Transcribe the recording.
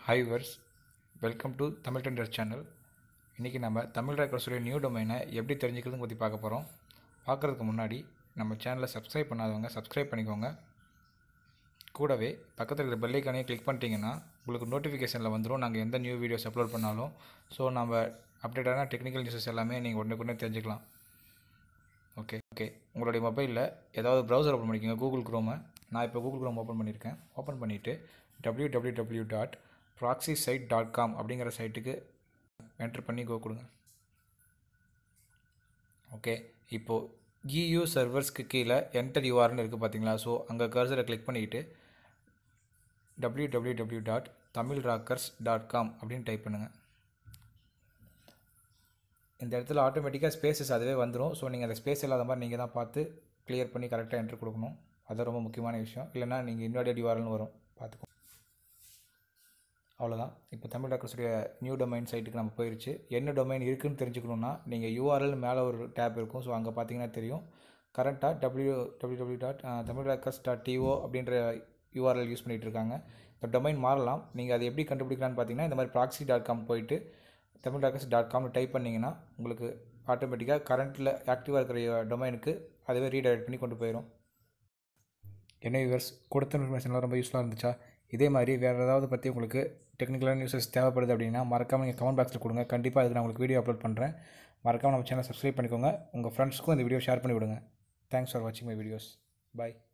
hi வர்ஸ் welcome to Tamil tender channel இன்றைக்கி நம்ம தமிழ் ரெக்கார்ட்ஸுடைய நியூ டொமைனை எப்படி தெரிஞ்சுக்கிறதுன்னு பற்றி பார்க்க போகிறோம் பார்க்குறதுக்கு முன்னாடி நம்ம சேனலை சப்ஸ்கிரைப் பண்ணாதவங்க சப்ஸ்கிரைப் பண்ணிக்கோங்க கூடவே பக்கத்தில் இருக்கிற பெல்லைக்கானே கிளிக் பண்ணிட்டீங்கன்னா உங்களுக்கு நோட்டிஃபிகேஷனில் வந்துடும் நாங்கள் எந்த நியூ வீடியோஸ் அப்லோட் பண்ணாலும் ஸோ நம்ம அப்டேட்டான டெக்னிக்கல் நியூஸஸ் எல்லாமே நீங்கள் உடனுக்குடனே தெரிஞ்சுக்கலாம் ஓகே ஓகே உங்களுடைய மொபைலில் ஏதாவது ப்ரௌசர் ஓப்பன் பண்ணிக்கோங்க கூகுள் குரோமை நான் இப்போ கூகுள் குரோம் ஓப்பன் பண்ணியிருக்கேன் ஓப்பன் பண்ணிவிட்டு W W W dot proxy site dot com அப்படிங்கிற சைட்டுக்கு என்ட்ரு பண்ணி கோ கொடுங்க ஓகே இப்போது ஜியூ சர்வர்ஸ்க்கு கீழே என்டர் யூஆர்னு இருக்குது பார்த்தீங்களா ஸோ அங்கே கர்சரை கிளிக் பண்ணிக்கிட்டு W W W dot Tamil rockers dot com அப்படின்னு டைப் பண்ணுங்கள் இந்த இடத்துல ஆட்டோமேட்டிக்காக ஸ்பேசஸ் அதுவே வந்துடும் ஸோ நீங்கள் அந்த ஸ்பேஸ் இல்லாத மாதிரி நீங்கள் தான் பார்த்து கிளியர் பண்ணி கரெக்டாக என்ட்ரு கொடுக்கணும் அது ரொம்ப முக்கியமான விஷயம் இல்லைனா நீங்கள் இன்வாலிட் யூஆர்எல்னு வரும் பார்த்துக்கோ அவ்வளோதான் இப்போ தமிழ் டாக்டர்ஸுடைய நியூ டொமைன் சைட்டுக்கு நம்ம போயிடுச்சு என்ன டொமைன் இருக்குன்னு தெரிஞ்சுக்கணுன்னா நீங்கள் யூஆர்எல் மேலே ஒரு டேப் இருக்கும் ஸோ அங்கே பார்த்தீங்கன்னா தெரியும் கரெக்டாக W W W dot Tamil dockers dot D O அப்படின்ற யூஆர்எல் யூஸ் பண்ணிகிட்டு இருக்காங்க இந்த டொமைன் மாறலாம் நீங்கள் அதை எப்படி கண்டுபிடிக்கலான்னு பார்த்தீங்கன்னா இந்த மாதிரி ப்ராக்ஸி டாட் காம் போயிட்டு தமிழ் டாக்கர்ஸ் டாட் காம்னு டைப் பண்ணிங்கன்னா உங்களுக்கு ஆட்டோமேட்டிக்காக கரண்ட்டில் ஆக்டிவாக இருக்கிற டொமைனுக்கு அதுவே ரீடைரக்ட் பண்ணி கொண்டு போயிடும் என்ன வியூவர்ஸ் கொடுத்த இன்ஃபர்மேஷன்லாம் ரொம்ப யூஸ்ஃபுல்லாக இருந்துச்சா இதே மாதிரி வேறு ஏதாவது பற்றி உங்களுக்கு டெக்னிக்கலான நியூஸஸ் தேவைப்படுது அப்படின்னா மறக்காமல் நீங்கள் கமெண்ட் பாக்ஸில் கொடுங்க கண்டிப்பாக அதுக்கு நான் உங்களுக்கு வீடியோ அப்லோட் பண்ணுறேன் மறக்காமல் நம்ம சேனல் சப்ஸ்கிரைப் பண்ணிக்கோங்க உங்கள் ஃப்ரெண்ட்ஸ்க்கும் இந்த வீடியோ ஷேர் பண்ணி விடுங்க தேங்க்ஸ் ஃபார் வாட்சிங் மை வீடியோஸ் பாய்